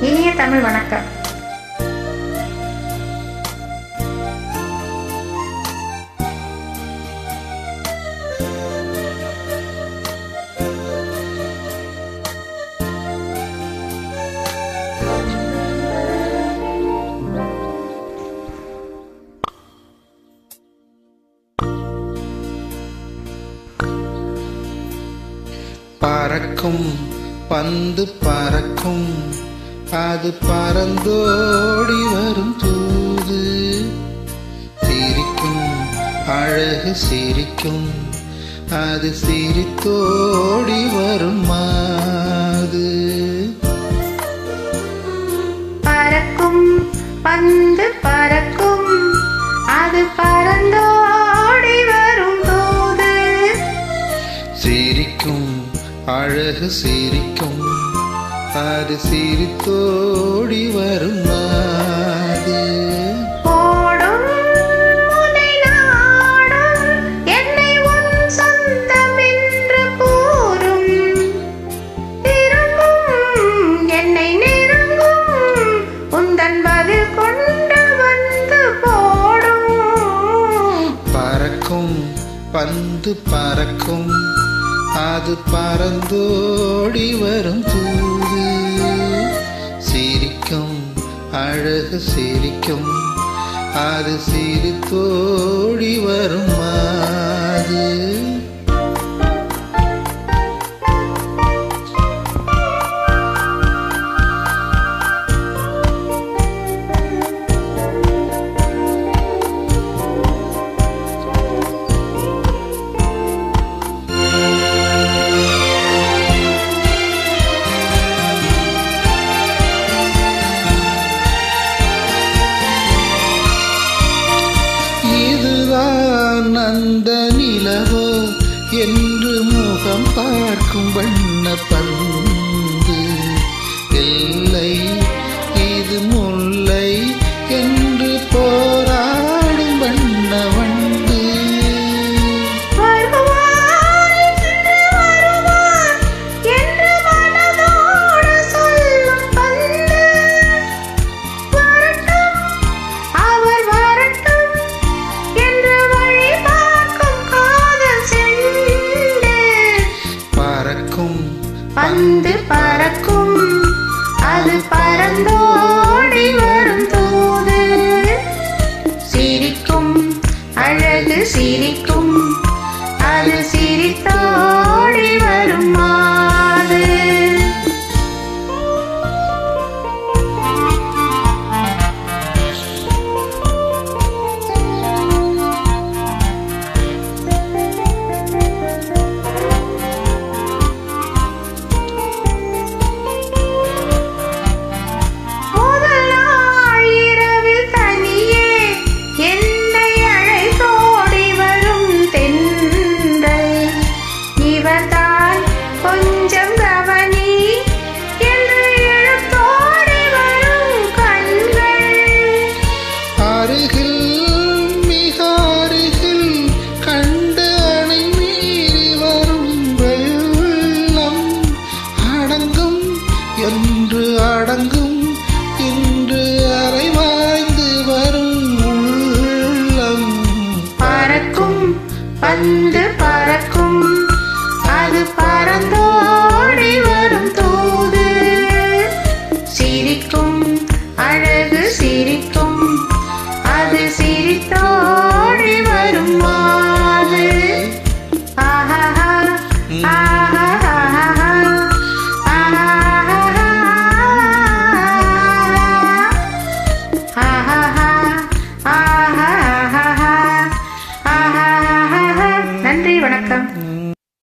இனிய தமிழ் வணக்கம் பறக்கும் பந்து பறக்கும் அது பறந்தோடி வரும் தூது சிரிக்கும் அழகு சிரிக்கும் அது சிரித்தோடி வரும் மாது பறக்கும் பந்து பறக்கும் அது பறந்தோடி வரும் போது சிரிக்கும் அழகு சிரிக்கும் அது சிரித்தோடி வரும் மாது ஓடும் உன்னை நாடும் என்னை உன் சொந்தம் என்று கூறும் திரும்பும் என்னை நெருங்கும் உந்தன் பதில் கொண்டு வந்து போடும் பறக்கும் பந்து பறக்கும் அது பறந்தோடி வரும் தூது சிரிக்கும் அழகு சிரிக்கும் அது சிரித்தோடி வரும் மாது இதுதான் அந்த நிலவோ என்று முகம் பார்க்கும் வண்ண பந்து இல்லை இது முல்லை என்று போராடும் வண்ண வண்டு வருவார் என்று வருவார் என்று மனதோடு சொல்லும் பந்து வரட்டும் அவர் வரட்டும் என்று வழி பார்க்கும் காதல் செண்டு பறக்கும் பந்து பறக்கும் அது பறந்தோடி வரும் தூது சிரிக்கும் அழகு சிரிக்கும் அது சிரித்தோடி வரும் மாது முதல் நாள் இரவில் தனியே என்னை அழைத்தோடி வரும் தென்றல் இவர்தான் கொஞ்சம் கவனி என்று இழுத்தோடி வரும் கண்கள் அருகில் மிக அருகில் கண்டு அணை மீறி வரும் வெள்ளம் அடங்கும் என்